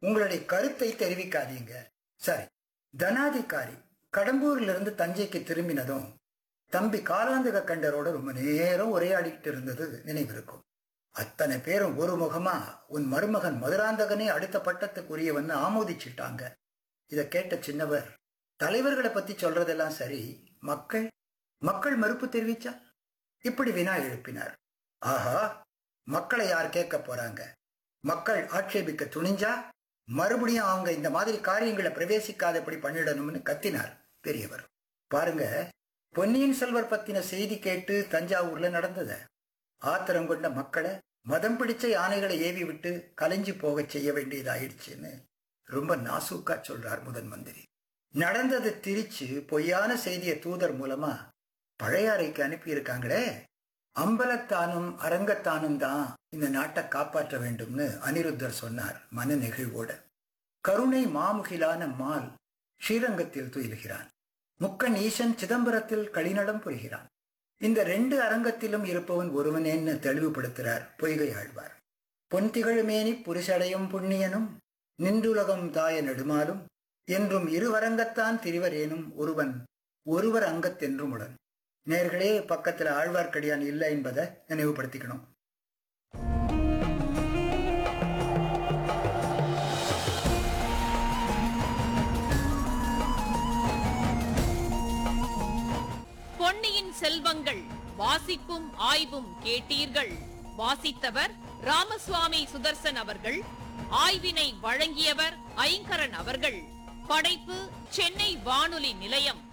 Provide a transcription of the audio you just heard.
உங்களுடைய கருத்தை தெரிவிக்காதீங்க சரி தனாதிகாரி கடம்பூர்ல இருந்து தஞ்சைக்கு திரும்பினதும் தம்பி காலாந்தக கண்டரோட ரொம்ப நேரம் உரையாடிக்கிட்டு இருந்தது நினைவிருக்கும் அத்தனை பேரும் ஒரு முகமா உன் மருமகன் மதுராந்தகனே அடுத்த பட்டத்துக்குரியவன் ஆமோதிச்சிட்டாங்க இத கேட்ட சின்னவர் தலைவர்களை பத்தி சொல்றதெல்லாம் சரி மக்கள் மக்கள் மறுப்பு தெரிவிச்சா இப்படி வினா எழுப்பினார் ஆஹா மக்களை யார் கேட்க போறாங்க மக்கள் ஆட்சேபிக்க துணிஞ்சா மறுபடியும் அவங்க இந்த மாதிரி காரியங்களை பிரவேசிக்காதபடி பண்ணிடணும்னு கத்தினார் பெரியவர் பாருங்க பொன்னியின் செல்வர் பத்தின செய்தி கேட்டு தஞ்சாவூர்ல நடந்தத ஆத்திரம் கொண்ட மக்களை மதம் பிடிச்ச யானைகளை ஏவி விட்டு கலைஞ்சு போகச் செய்ய வேண்டியதாயிடுச்சுன்னு ரொம்ப நாசூக்கா சொல்றார் முதன் மந்திரி நடந்தது திரிச்சு பொய்யான செய்திய தூதர் மூலமா பழையாறைக்கு அனுப்பியிருக்காங்களே அம்பலத்தானும் அரங்கத்தானும் தான் இந்த நாட்டை காப்பாற்ற வேண்டும்னு அனிருத்தர் சொன்னார் மன நெகிழ்வோட கருணை மாமுகிலான மால் ஸ்ரீரங்கத்தில் துயிலுகிறான் முக்கன் ஈசன் சிதம்பரத்தில் களிநடம் புரிகிறான் இந்த ரெண்டு அரங்கத்திலும் இருப்பவன் ஒருவனேன்னு தெளிவுபடுத்துகிறார் பொய்கை ஆழ்வார் பொன்திகழ்மேனி புரிசடையும் புண்ணியனும் நின்றுலகம் தாய நெடுமாலும் என்றும் இருவரங்கத்தான் திரிவரேனும் ஒருவன் ஒருவர் அங்கத்தென்றும் உடன் நேர்களே பக்கத்துல ஆழ்வார்க்கடியான் இல்லை என்பதை நினைவுபடுத்திக்கணும் பொன்னியின் செல்வங்கள் வாசிப்பும் ஆய்வும் கேட்டீர்கள் வாசித்தவர் ராமசுவாமி சுதர்சன் அவர்கள் ஆய்வினை வழங்கியவர் ஐங்கரன் அவர்கள் படைப்பு சென்னை வானொலி நிலையம்